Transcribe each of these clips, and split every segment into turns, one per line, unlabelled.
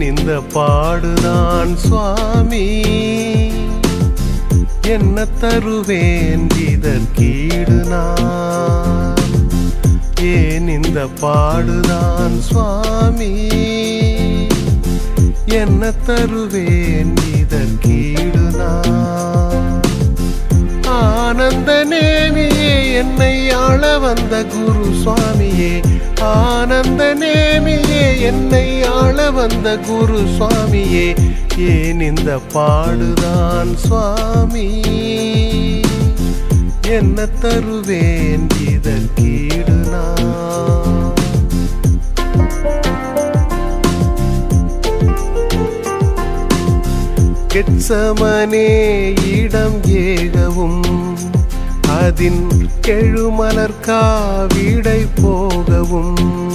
ஏன் இந்த பாடுதான் சுவாமி என்ன தருவேன் இதற்கீடு நான் ஏன் இந்த பாடுதான் சுவாமி என்ன தருவேன் இதற்கீடு நான் ஆனந்த நேமியே என்னை ஆள வந்த குரு சுவாமியே ஆனந்த நேமியே என்னை ஆள வந்த குரு சுவாமியே ஏன் இந்த பாடுதான் சுவாமி என்ன தருவேன் இதற்கீடு நான் கெட்சமனே இடம் ஏகவும் அதின் கெழுமலர் காவிடை போகவும்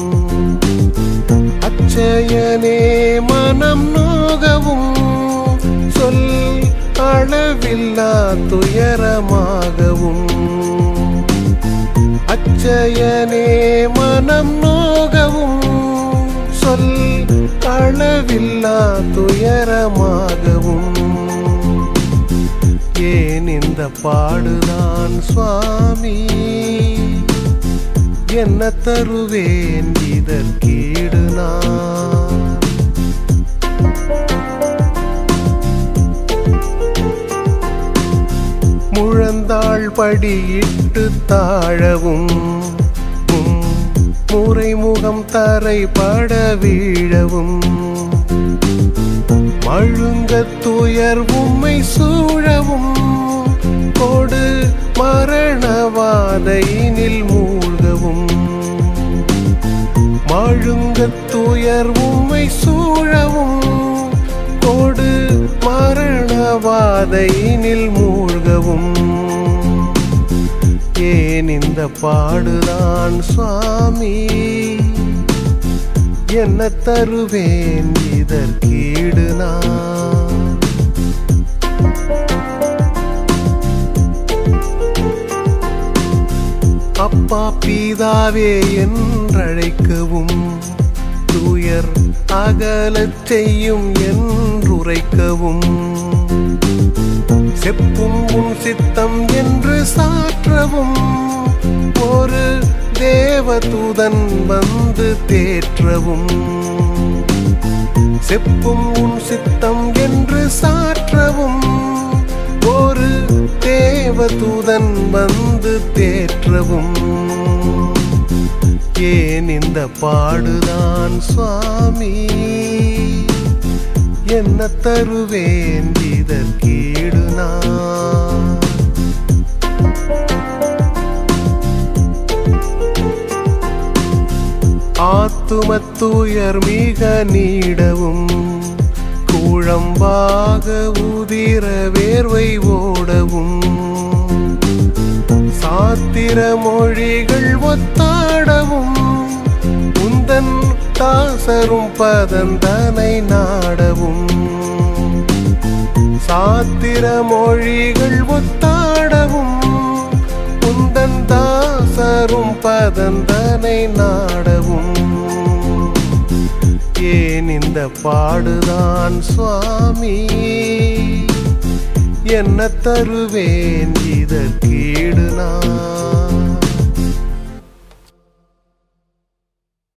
அச்சயனே மனம் நோகவும் சொல் அளவில்லா துயரமாகவும் அச்சயனே மனம் நோகவும் சொல் அளவில்லா துயரமாகவும் ஏன் இந்த பாடுதான் சுவாமி என்ன தருவேன் இதற்கீடு நான் முழந்தாள் படியிட்டு தாழவும் உம் முறைமுகம் தரை பட வீழவும் மழுங்க துயர் உம்மை சூழவும் கொடு மரணவாதையினில் மூழ்கவும் மழுங்க துயர் உம்மை சூழவும் கொடு மரணவாதையினில் மூழ்கவும் ஏன் இந்த பாடுதான் சுவாமி என்ன தருவேன் இதற்கீடு நான் அப்பா பீதாவே என்றழைக்கவும் துயர் அகலச் செய்யும் என்றுரைக்கவும் செப்பும் உன் சித்தம் என்று சாற்றவும் ஒரு தேவதூதன் வந்து தேற்றவும் செப்பும் உன் சித்தம் என்று சாற்றவும் ஒரு தேவதூதன் வந்து தேற்றவும் ஏன் இந்த பாடுதான் சுவாமி என்ன தருவேன் இதற்கீடு நான் ஆத்துமத்துயர் மிக நீடவும் கூழம்பாக உதிர வேர்வை ஓடவும் சாத்திர மொழிகள் ஒத்தாடவும் உந்தன் தாசரும் பதந்தனை நாடவும் சாத்திர மொழிகள் ஒத்தாடவும் உந்தன் தாசரும் பதந்தனை நாடவும் ஏன் இந்த பாடுதான் சுவாமி என்ன தருவேன் இதற்கீடு நான்